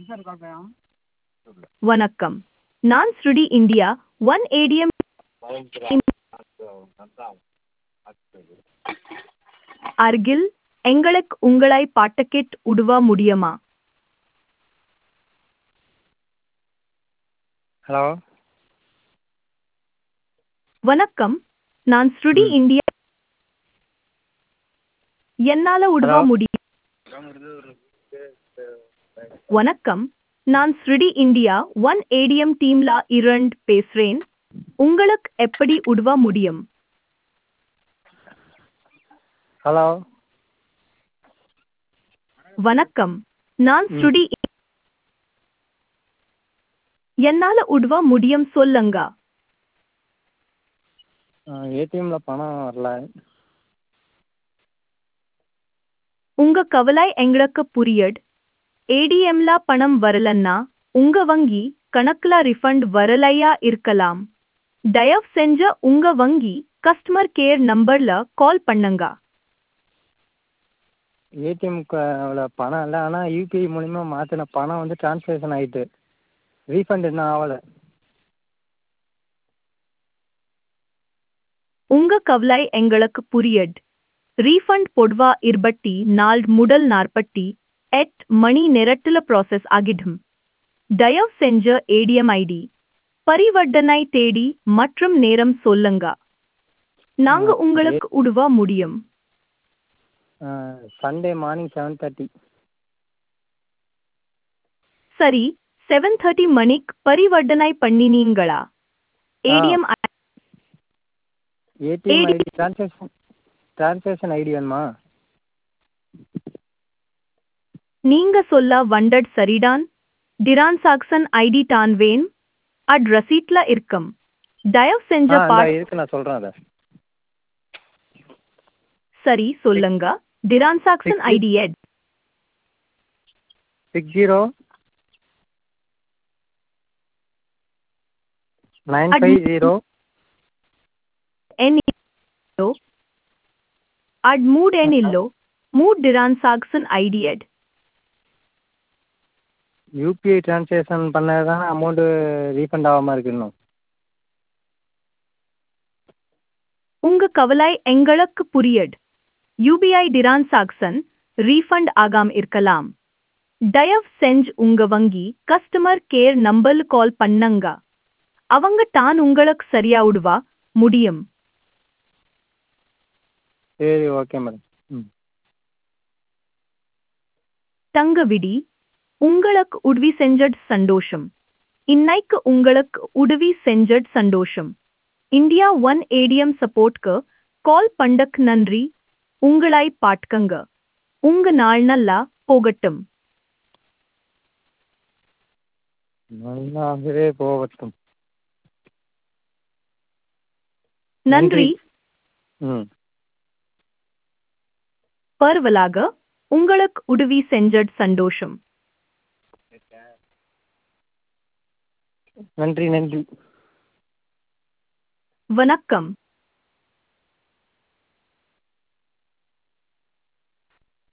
வணக்கம் நான் ஸ்ருடி இந்தியா ஒன் ஏடிஎம் அருகில் எங்களுக்கு உங்களை பாட்டக்கெட் உடுவ முடியுமா ஹலோ வணக்கம் நான் ஸ்ருடி ம். இந்தியா என்னால உடுவ Hello. முடியும் வணக்கம் நான் ஸ்ருடி இந்தியா ஒன் ஏடிஎம் டீம்ல இரண்டு பேசுறேன் உங்களுக்கு எப்படி உடுவ முடியும் ஹலோ வணக்கம் நான் ம். ஸ்ருடி என்னால உடுவ முடியும் சொல்லுங்க ஏடிஎம்மில் பணம் வரல உங்க கவலை எங்களுக்கு புரியட் ஏடிஎம்ல பணம் வரலன்னா உங்க வங்கி கணக்குல ரிஃபண்ட் வரலையா இருக்கலாம் தயவு செஞ்ச உங்க வங்கி கஸ்டமர் கேர் நம்பர்ல கால் பண்ணுங்க ஏடிஎம்க்கு அவ்வளோ பணம் இல்லை ஆனால் யூபிஐ மூலிமா மாற்றின பணம் வந்து ட்ரான்ஸ்லேஷன் ஆகிட்டு ரீஃபண்ட் இன்னும் ஆகலை உங்க கவலை எங்களுக்கு புரியட் ரீஃபண்ட் பொடுவா இருபட்டி நாள் முதல் நாற்பட்டி எட் மணி நேரத்துல ப்ராசஸ் ஆகிடும் தயவு செஞ்ச ஏடிஎம் ஐடி பரிவர்த்தனை தேடி மற்றும் நேரம் சொல்லுங்க நாங்க ஆ, உங்களுக்கு உடுவ முடியும் சண்டே மார்னிங் செவன் தேர்ட்டி சரி செவன் தேர்ட்டி மணிக்கு பரிவர்த்தனை பண்ணினீங்களா ATM ATM AD ID transaction transaction ID வேணுமா நீங்க சொல்ல வண்டட் சரிதான் டிரான்சாக்சன் ஐடி தான் வேன் அட் ரசீட்ல இருக்கும் தயவு செஞ்ச ஆ பாட் இந்த இருக்கு நான் சொல்கிறேன் அதை சரி சொல்லுங்க transaction Six- ID eight six zero nine Ad- five zero ಎನ್ ಇಲ್ಲೋ ಅಡ್ ಮೂಡ್ ಏನಿಲ್ಲೋ ಮೂಡ್ டிரான்சாக்சன் ஐடி எட் யூபிஐ ட்ரான்சாக்ஷன் பண்ணது தான் அமௌண்ட்டு ரீஃபண்ட் ஆகாமல் இருக்கு இன்னும் உங்க கவலை எங்களுக்கு புரியட் யூபிஐ டிரான்சாக்சன் ரீஃபண்ட் ஆகாம இருக்கலாம் தயவு செஞ்சு உங்க வங்கி கஸ்டமர் கேர் நம்பர்ல கால் பண்ணுங்க அவங்க தான் உங்களுக்கு சரியா விடுவா முடியும் சரி ஓகே மேடம் ம் தங்க விடி உங்களுக்கு உதவி செஞ்சட் சந்தோஷம் இன்னைக்கு உங்களுக்கு உதவி செஞ்சட் சந்தோஷம் இந்தியா ஒன் ஏடிஎம் சப்போர்ட்க்கு கால் பண்டக் நன்றி உங்களை பாட்கங்க உங்க நாள் நல்லா போகட்டும் நல்லாகவே போகட்டும் நன்றி ம் பரவலாக உங்களுக்கு உதவி செஞ்சட் சந்தோஷம் நன்றி நன்றி வணக்கம்